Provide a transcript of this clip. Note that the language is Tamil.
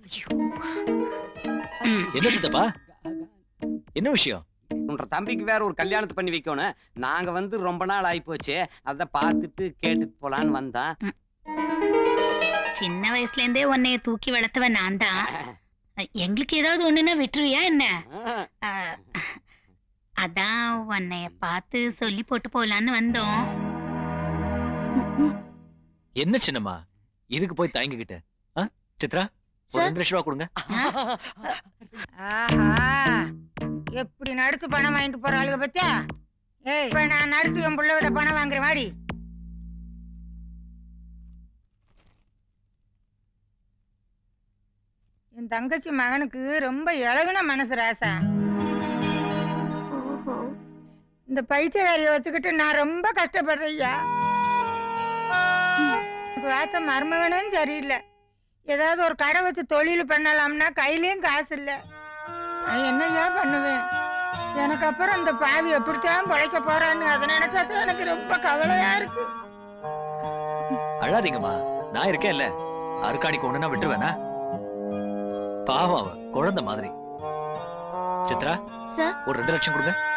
ம், என்ன சித்தப்பா என்ன விஷயம் உன்ற தம்பிக்கு வேற ஒரு கல்யாணத்தை பண்ணி வைக்கணும் நாங்க வந்து ரொம்ப நாள் ஆகி போச்சு அத பார்த்துட்டு கேட்டுட்டு போலான்னு வந்தான் சின்ன வயசுல இருந்தே உன்னைய தூக்கி வளர்த்தவன் நான் தான் எங்களுக்கு ஏதாவது ஒண்ணுன்னா விட்டுருவியா என்ன ஆ, அதான் உன்னைய பார்த்து சொல்லி போட்டு போலான்னு வந்தோம் என்ன சின்னம்மா இதுக்கு போய் தயங்கிக்கிட்ட ஆ? சித்ரா ஒரு சார். ரெண்டு லட்சம் ரூபா கொடுங்க ஆஹா எப்படி நடிச்சு பணம் வாங்கிட்டு போற ஆளுக பத்தியா ஏய் இப்ப நான் நடிச்சு என் புள்ள விட பணம் வாங்குற மாதிரி என் தங்கச்சி மகனுக்கு ரொம்ப இழகுன மனசு ராசா இந்த பைத்தியக்காரியை வச்சுக்கிட்டு நான் ரொம்ப கஷ்டப்படுறேய்யா ராசா மருமகனும் சரியில்லை ஏதாவது ஒரு கடை வச்சு தொழில் பண்ணலாம்னா கையிலயும் காசு இல்லை நான் என்னய்யா பண்ணுவேன் எனக்கு அப்புறம் அந்த பாவி எப்படித்தான் பிழைக்க போறான்னு அதை நினைச்சாதான் எனக்கு ரொம்ப கவலையா இருக்கு அழாதீங்கம்மா நான் இருக்கேன்ல அருக்காணிக்கு ஒண்ணுனா விட்டுருவேனா பாவம் அவ குழந்தை மாதிரி சித்ரா சார். ஒரு ரெண்டு லட்சம் கொடுங்க